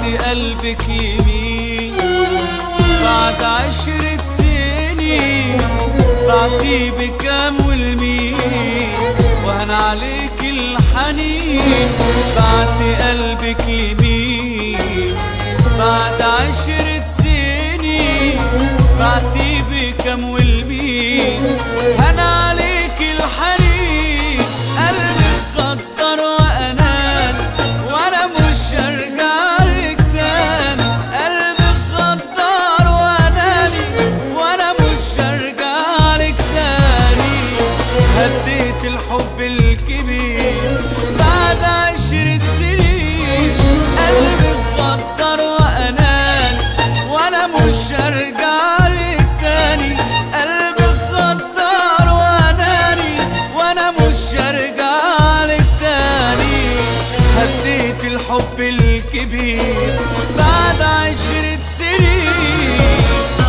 قلبك يمين بعد عشرة سنين بعتي بكام والمين وهن عليك الحنين بعت قلبك يمين بعد عشرة سنين بعتي بكام والمين هن عليك الحنين قلبك قدر وأنان وأنا مش هرجع لك تاني قلبك غدار وأناني وأنا مش هرجع لك تاني هديت الحب الكبير بعد عشرة سنين قلبك غدار وأناني وأنا مش هرجع لك تاني قلبك غدار وأناني وأنا مش هرجع لك تاني هديت الحب الكبير بعد عشرة سنين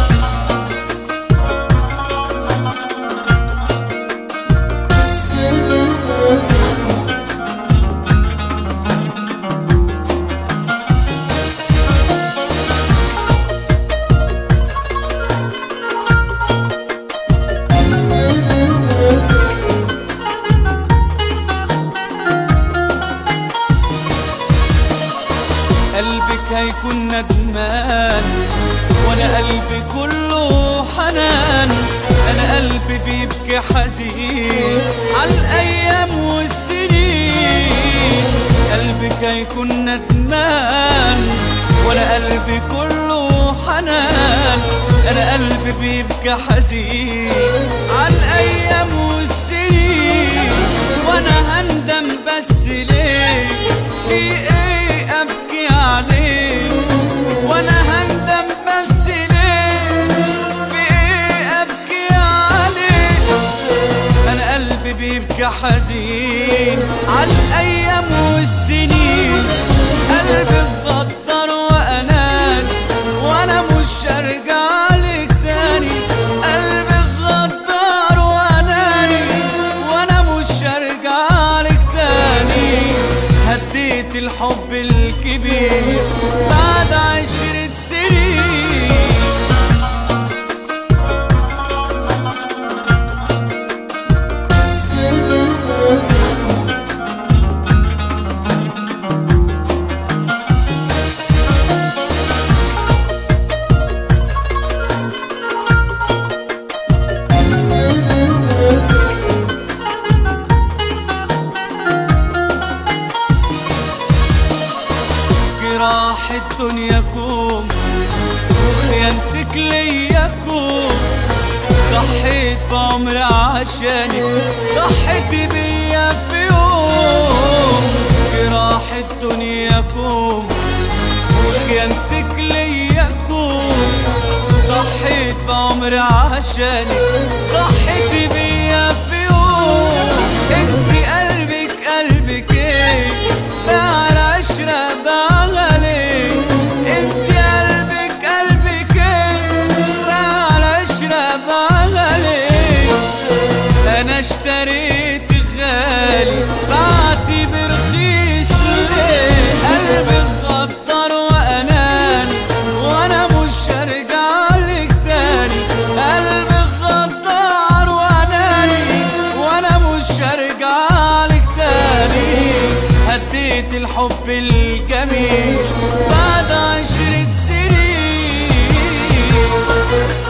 قلبك هيكون ندمان وانا قلبي كله حنان انا قلبي بيبكي حزين على الايام والسنين قلبك هيكون ندمان وانا قلبي كله حنان انا قلبي بيبكي حزين على الايام والسنين وانا هندم بس ليه في ايه ابكي عليه وانا هندم بس ليه في ايه ابكي عليه انا قلبي بيبكي حزين على الايام والسنين قلبي اتغدر وانان وانا مش هرجع لك تاني قلبي اتغدر واناني وانا مش هرجع لك تاني هديت الحب الكبير بعد عشرة سنين جراح الدنيا كوم وخيانتك ليا كوم ضحيت بعمري عشانك ضحيت بيا في يوم جراح الدنيا كوم وخيانتك ليا كوم ضحيت بعمري عشانك ضحيت بيا في يوم انت قلبك قلبك ايه باع العشرة باع غالي انت قلبك قلبك ايه باع العشرة باع غالي انا اشتريت غالي بعتي برخيص ليه قلبي غدر وانان وانا مش هرجع لك تاني قلبي غدار واناني وانا مش هرجع لك تاني هديت الحب الجميل بعد عشرة سنين